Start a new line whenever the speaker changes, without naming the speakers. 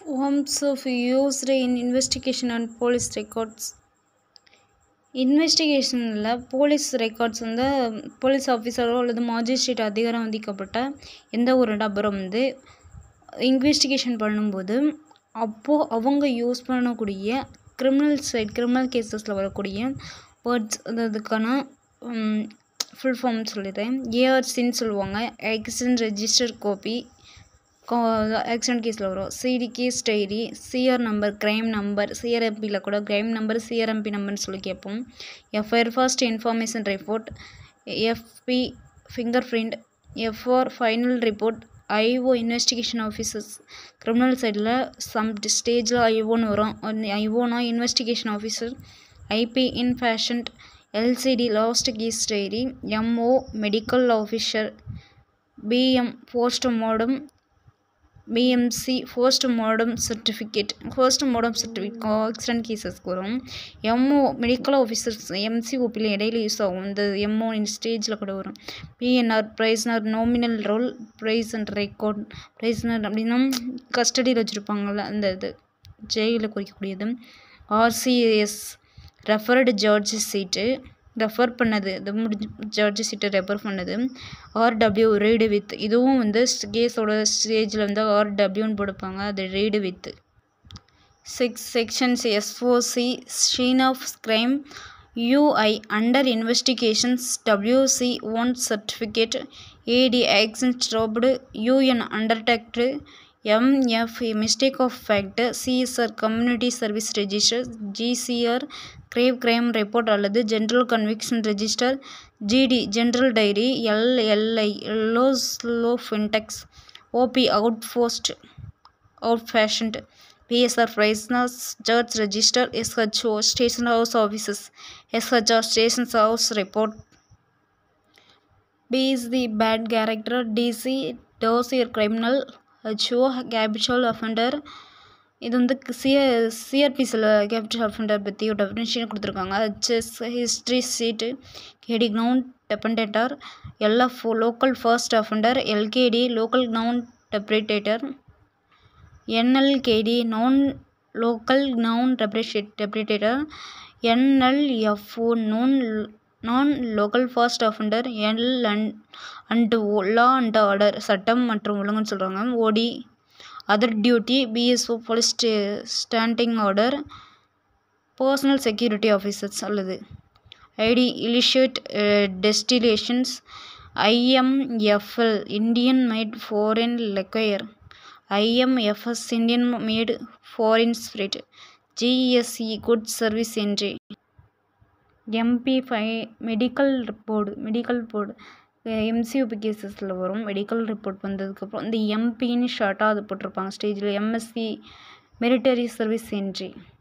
Forms of used in investigation and police records இன்வெஸ்டிகேஷனில் police records வந்து police ஆஃபீஸரோ அல்லது மாஜிஸ்ட்ரேட் அதிகாரம் விதிக்கப்பட்ட எந்த ஒரு நபரும் வந்து இன்வெஸ்டிகேஷன் பண்ணும்போது அப்போது அவங்க யூஸ் பண்ணக்கூடிய கிரிமினல் சைட் கிரிமினல் கேசஸில் வரக்கூடிய வேர்ட்ஸ் அதுக்கான ஃபுல் ஃபார்ம் சொல்லிடுறேன் ஏஆர்சின்னு சொல்லுவாங்க ஆக்சிடென்ட் ரெஜிஸ்டர் காப்பி ஆக்சிடென்ட் கேஸில் வரும் CD case diary CR number crime number சிஆர்எம்பியில் கூட க்ரைம் நம்பர் சிஆர்எம்பி நம்பர்னு சொல்லி கேட்போம் FIR first information report FP finger print FR final report IO investigation officers criminal சைடில் சம் ஸ்டேஜில் ஐஓன்னு வரும் ஐஓனா investigation officer IP inpatient LCD last case diary MO medical officer PM post mortem PMC first mortem certificate first mortem certificate accident கேசஸ்க்கு வரும் MO medical officers எம்சிஓபியில் இடையில use ஆகும் இந்த எம்ஓ இந்த ஸ்டேஜில் கூட வரும் PNR prisoner nominal roll prize and record prisoner அப்படின்னா கஸ்டடியில் வச்சுருப்பாங்கள்ல அந்த இது ஜெயிலில் குறிக்கக்கூடியது ஆர்சிஎஸ் ரெஃபர்டு ஜட்ஜ் சீட்டு ரெஃபர் பண்ணது இது முடிஞ்சு ஜட்ஜ் சீட்டை ரெஃபர் பண்ணது ஆர்டபிள்யூ ரீடு வித் இதுவும் வந்து கேஸோட ஸ்டேஜில் வந்து ஆர்டபிள்யூன்னு போடுப்பாங்க அது read with six sections SOC scene of crime UI under investigations WC one certificate AD action stopped UN undetected MF mistake of fact CSR community service register GCR grave crime report அல்லது general conviction register GD general diary LLI லோஸ்லோ ஃபின்டெக்ஸ் OP out post out patient PSR prisoners search register SHO station house offices SHR station house report B is the bad character DC dossier criminal HO capital offender இது வந்து சிய சிஆர்பிஸில் capital offender பற்றி ஒரு definition கொடுத்துருக்காங்க HS history sheet KD ground depredator LF local first offender LKD local ground depredator NLKD non local ground depredate depredator NLFO non non local first offender L and and law and order சட்டம் மற்றும் ஒழுங்குன்னு சொல்கிறாங்க OD other duty PSO police stay standing order personal security officers அல்லது ID illicit distillations IMFL Indian made foreign liquor IMFS Indian made foreign spirit GSE good service entry MP five medical board medical board MCOP கேசஸில் வரும் medical report வந்ததுக்கப்புறம் இந்த எம்பின்னு ஷார்ட்டாக அது போட்டிருப்பாங்க ஸ்டேஜில் MSc military service entry